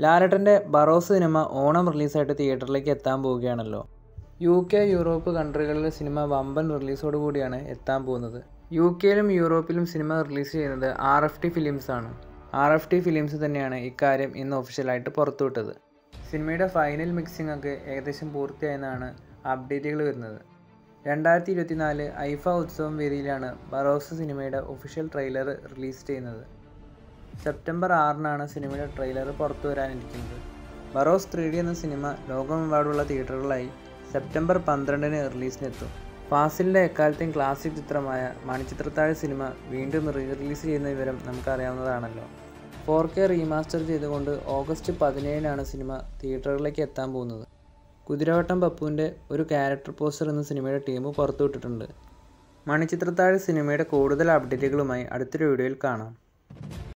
ലാലേട്ടൻ്റെ ബറോസ് സിനിമ ഓണം റിലീസായിട്ട് തിയേറ്ററിലേക്ക് എത്താൻ പോവുകയാണല്ലോ യു കെ യൂറോപ്പ് കൺട്രികളിലെ സിനിമ വമ്പൻ റിലീസോട് കൂടിയാണ് എത്താൻ പോകുന്നത് യു കെയിലും യൂറോപ്പിലും സിനിമ റിലീസ് ചെയ്യുന്നത് ആർ എഫ് ടി ഫിലിംസ് ആണ് ആർ എഫ് ടി ഫിലിംസ് തന്നെയാണ് ഇക്കാര്യം ഇന്ന് ഒഫീഷ്യലായിട്ട് പുറത്തുവിട്ടത് സിനിമയുടെ ഫൈനൽ മിക്സിംഗ് ഒക്കെ ഏകദേശം പൂർത്തിയായെന്നാണ് അപ്ഡേറ്റുകൾ വരുന്നത് രണ്ടായിരത്തി ഇരുപത്തിനാല് ഐഫ ഉത്സവം വേദിയിലാണ് ബറോസ് സിനിമയുടെ ഒഫീഷ്യൽ ട്രെയിലർ റിലീസ് ചെയ്യുന്നത് സെപ്റ്റംബർ ആറിനാണ് സിനിമയുടെ ട്രെയിലർ പുറത്തു വരാനിരിക്കുന്നത് ബറോസ് ത്രീ ഡി എന്ന സിനിമ ലോകമെമ്പാടുമുള്ള തിയേറ്ററുകളായി സെപ്റ്റംബർ പന്ത്രണ്ടിന് റിലീസിനെത്തും ഫാസിലിൻ്റെ എക്കാലത്തെയും ക്ലാസിക് ചിത്രമായ മണിച്ചിത്രത്താഴ് സിനിമ വീണ്ടും റീ റിലീസ് ചെയ്യുന്ന വിവരം നമുക്കറിയാവുന്നതാണല്ലോ ഫോർ കെ റീമാസ്റ്റർ ചെയ്തുകൊണ്ട് ഓഗസ്റ്റ് പതിനേഴിനാണ് സിനിമ തിയേറ്ററുകളിലേക്ക് എത്താൻ പോകുന്നത് കുതിരവട്ടം പപ്പുവിൻ്റെ ഒരു ക്യാരക്ടർ പോസ്റ്റർ എന്ന സിനിമയുടെ ടീം പുറത്തുവിട്ടിട്ടുണ്ട് മണിച്ചിത്രത്താഴ് സിനിമയുടെ കൂടുതൽ അപ്ഡേറ്റുകളുമായി അടുത്തൊരു വീഡിയോയിൽ കാണാം